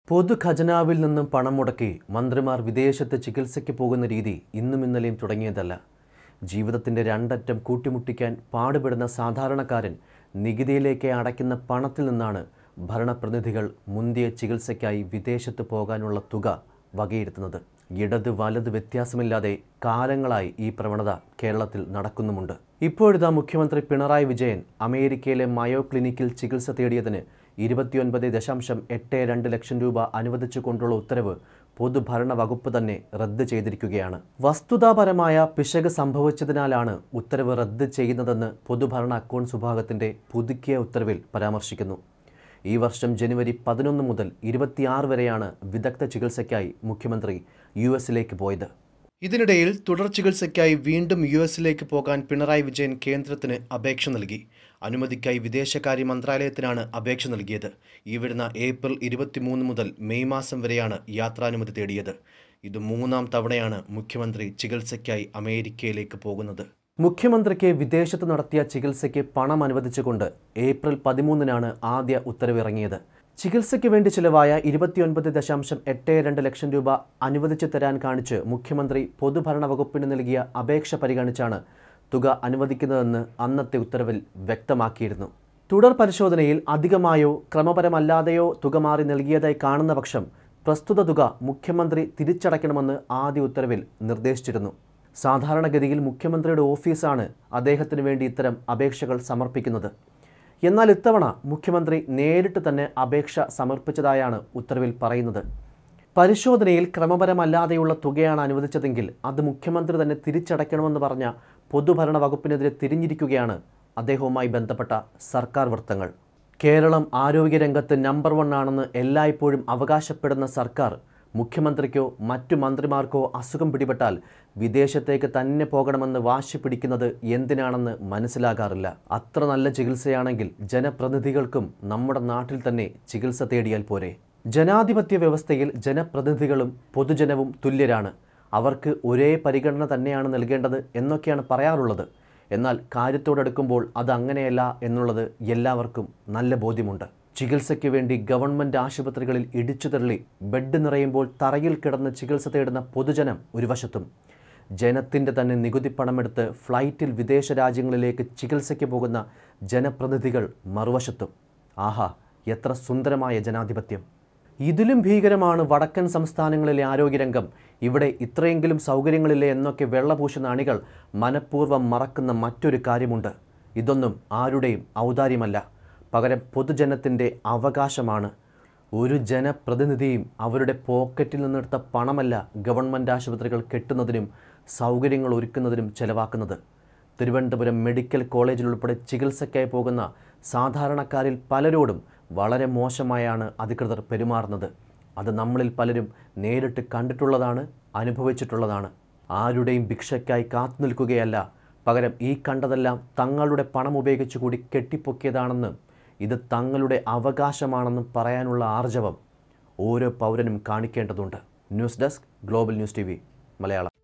പൊതുഖജനാവിൽ നിന്നും പണം മുടക്കി മന്ത്രിമാർ വിദേശത്ത് ചികിത്സയ്ക്ക് പോകുന്ന രീതി ഇന്നും ഇന്നലെയും തുടങ്ങിയതല്ല ജീവിതത്തിൻ്റെ രണ്ടറ്റം കൂട്ടിമുട്ടിക്കാൻ പാടുപെടുന്ന സാധാരണക്കാരൻ നികുതിയിലേക്ക് അടയ്ക്കുന്ന പണത്തിൽ നിന്നാണ് ഭരണപ്രതിനിധികൾ മുന്തിയ ചികിത്സയ്ക്കായി വിദേശത്ത് പോകാനുള്ള തുക വകയിരുത്തുന്നത് ഇടത് വലത് വ്യത്യാസമില്ലാതെ കാലങ്ങളായി ഈ പ്രവണത കേരളത്തിൽ നടക്കുന്നുമുണ്ട് ഇപ്പോഴിതാ മുഖ്യമന്ത്രി പിണറായി വിജയൻ അമേരിക്കയിലെ മയോ ക്ലിനിക്കിൽ ചികിത്സ തേടിയതിന് ഇരുപത്തിയൊൻപത് ദശാംശം എട്ട് രണ്ട് ലക്ഷം രൂപ അനുവദിച്ചുകൊണ്ടുള്ള ഉത്തരവ് പൊതുഭരണ വകുപ്പ് തന്നെ റദ്ദ് ചെയ്തിരിക്കുകയാണ് വസ്തുതാപരമായ പിശക് സംഭവിച്ചതിനാലാണ് ഉത്തരവ് റദ്ദ് ചെയ്യുന്നതെന്ന് പൊതുഭരണ അക്കൗണ്ട്സ് വിഭാഗത്തിന്റെ പുതുക്കിയ ഉത്തരവിൽ പരാമർശിക്കുന്നു ഈ വർഷം ജനുവരി പതിനൊന്ന് മുതൽ ഇരുപത്തിയാറ് വരെയാണ് വിദഗ്ധ ചികിത്സയ്ക്കായി മുഖ്യമന്ത്രി യു എസിലേക്ക് പോയത് ഇതിനിടയിൽ തുടർ ചികിത്സയ്ക്കായി വീണ്ടും യു എസിലേക്ക് പോകാൻ പിണറായി വിജയൻ കേന്ദ്രത്തിന് അപേക്ഷ നൽകി അനുമതിക്കായി വിദേശകാര്യ മന്ത്രാലയത്തിനാണ് അപേക്ഷ നൽകിയത് ഈ വരുന്ന ഏപ്രിൽ ഇരുപത്തിമൂന്ന് മുതൽ മെയ് മാസം വരെയാണ് യാത്രാനുമതി തേടിയത് ഇത് മൂന്നാം തവണയാണ് മുഖ്യമന്ത്രി ചികിത്സയ്ക്കായി അമേരിക്കയിലേക്ക് പോകുന്നത് മുഖ്യമന്ത്രിക്ക് വിദേശത്ത് നടത്തിയ ചികിത്സയ്ക്ക് പണം അനുവദിച്ചുകൊണ്ട് ഏപ്രിൽ പതിമൂന്നിനാണ് ആദ്യ ഉത്തരവിറങ്ങിയത് ചികിത്സയ്ക്ക് വേണ്ടി ചിലവായ ഇരുപത്തിയൊൻപത് ദശാംശം എട്ട് രണ്ട് ലക്ഷം രൂപ അനുവദിച്ചു തരാൻ കാണിച്ച് മുഖ്യമന്ത്രി പൊതുഭരണ വകുപ്പിന് നൽകിയ അപേക്ഷ പരിഗണിച്ചാണ് തുക അനുവദിക്കുന്നതെന്ന് അന്നത്തെ ഉത്തരവിൽ വ്യക്തമാക്കിയിരുന്നു തുടർ പരിശോധനയിൽ അധികമായോ ക്രമപരമല്ലാതെയോ തുക മാറി നൽകിയതായി കാണുന്ന പക്ഷം പ്രസ്തുത തുക മുഖ്യമന്ത്രി തിരിച്ചടയ്ക്കണമെന്ന് ആദ്യ ഉത്തരവിൽ നിർദ്ദേശിച്ചിരുന്നു സാധാരണഗതിയിൽ മുഖ്യമന്ത്രിയുടെ ഓഫീസാണ് അദ്ദേഹത്തിന് വേണ്ടി ഇത്തരം അപേക്ഷകൾ സമർപ്പിക്കുന്നത് എന്നാൽ ഇത്തവണ മുഖ്യമന്ത്രി നേരിട്ട് തന്നെ അപേക്ഷ സമർപ്പിച്ചതായാണ് ഉത്തരവിൽ പറയുന്നത് പരിശോധനയിൽ ക്രമപരമല്ലാതെയുള്ള തുകയാണ് അനുവദിച്ചതെങ്കിൽ അത് മുഖ്യമന്ത്രി തന്നെ തിരിച്ചടയ്ക്കണമെന്ന് പറഞ്ഞ പൊതുഭരണ വകുപ്പിനെതിരെ തിരിഞ്ഞിരിക്കുകയാണ് അദ്ദേഹവുമായി ബന്ധപ്പെട്ട സർക്കാർ വൃത്തങ്ങൾ കേരളം ആരോഗ്യരംഗത്ത് നമ്പർ വൺ ആണെന്ന് എല്ലായ്പ്പോഴും അവകാശപ്പെടുന്ന സർക്കാർ മുഖ്യമന്ത്രിക്കോ മറ്റു മന്ത്രിമാർക്കോ അസുഖം പിടിപെട്ടാൽ വിദേശത്തേക്ക് തന്നെ പോകണമെന്ന് വാശി പിടിക്കുന്നത് എന്തിനാണെന്ന് മനസ്സിലാകാറില്ല അത്ര നല്ല ചികിത്സയാണെങ്കിൽ ജനപ്രതിനിധികൾക്കും നമ്മുടെ നാട്ടിൽ തന്നെ ചികിത്സ തേടിയാൽ പോരെ ജനാധിപത്യ വ്യവസ്ഥയിൽ ജനപ്രതിനിധികളും പൊതുജനവും തുല്യരാണ് അവർക്ക് ഒരേ പരിഗണന തന്നെയാണ് നൽകേണ്ടത് എന്നൊക്കെയാണ് പറയാറുള്ളത് എന്നാൽ കാര്യത്തോടെടുക്കുമ്പോൾ അത് അങ്ങനെയല്ല എന്നുള്ളത് എല്ലാവർക്കും നല്ല ബോധ്യമുണ്ട് ചികിത്സയ്ക്ക് വേണ്ടി ഗവൺമെൻറ് ആശുപത്രികളിൽ ഇടിച്ചു തള്ളി ബെഡ് നിറയുമ്പോൾ തറയിൽ കിടന്ന് ചികിത്സ തേടുന്ന പൊതുജനം ഒരു വശത്തും ജനത്തിൻ്റെ തന്നെ നികുതി പണമെടുത്ത് ഫ്ലൈറ്റിൽ വിദേശ രാജ്യങ്ങളിലേക്ക് ചികിത്സയ്ക്ക് പോകുന്ന ജനപ്രതിനിധികൾ മറുവശത്തും ആഹാ എത്ര സുന്ദരമായ ജനാധിപത്യം ഇതിലും ഭീകരമാണ് വടക്കൻ സംസ്ഥാനങ്ങളിലെ ആരോഗ്യരംഗം ഇവിടെ ഇത്രയെങ്കിലും സൗകര്യങ്ങളില്ലേ എന്നൊക്കെ വെള്ളപൂശുന്ന അണികൾ മനഃപൂർവ്വം മറക്കുന്ന മറ്റൊരു കാര്യമുണ്ട് ഇതൊന്നും ആരുടെയും ഔദാര്യമല്ല പകരം പൊതുജനത്തിൻ്റെ അവകാശമാണ് ഒരു ജനപ്രതിനിധിയും അവരുടെ പോക്കറ്റിൽ നിന്നെടുത്ത പണമല്ല ഗവൺമെൻറ് ആശുപത്രികൾ കെട്ടുന്നതിനും സൗകര്യങ്ങൾ ഒരുക്കുന്നതിനും ചെലവാക്കുന്നത് തിരുവനന്തപുരം മെഡിക്കൽ കോളേജിൽ ഉൾപ്പെടെ ചികിത്സയ്ക്കായി പോകുന്ന സാധാരണക്കാരിൽ പലരോടും വളരെ മോശമായാണ് അധികൃതർ പെരുമാറുന്നത് അത് നമ്മളിൽ പലരും നേരിട്ട് കണ്ടിട്ടുള്ളതാണ് അനുഭവിച്ചിട്ടുള്ളതാണ് ആരുടെയും ഭിക്ഷയ്ക്കായി കാത്തു നിൽക്കുകയല്ല പകരം ഈ കണ്ടതെല്ലാം തങ്ങളുടെ പണം ഉപയോഗിച്ച് കൂടി കെട്ടിപ്പൊക്കിയതാണെന്ന് ഇത് തങ്ങളുടെ അവകാശമാണെന്നും പറയാനുള്ള ആർജവം ഓരോ പൗരനും കാണിക്കേണ്ടതുണ്ട് news desk global news T Malayalam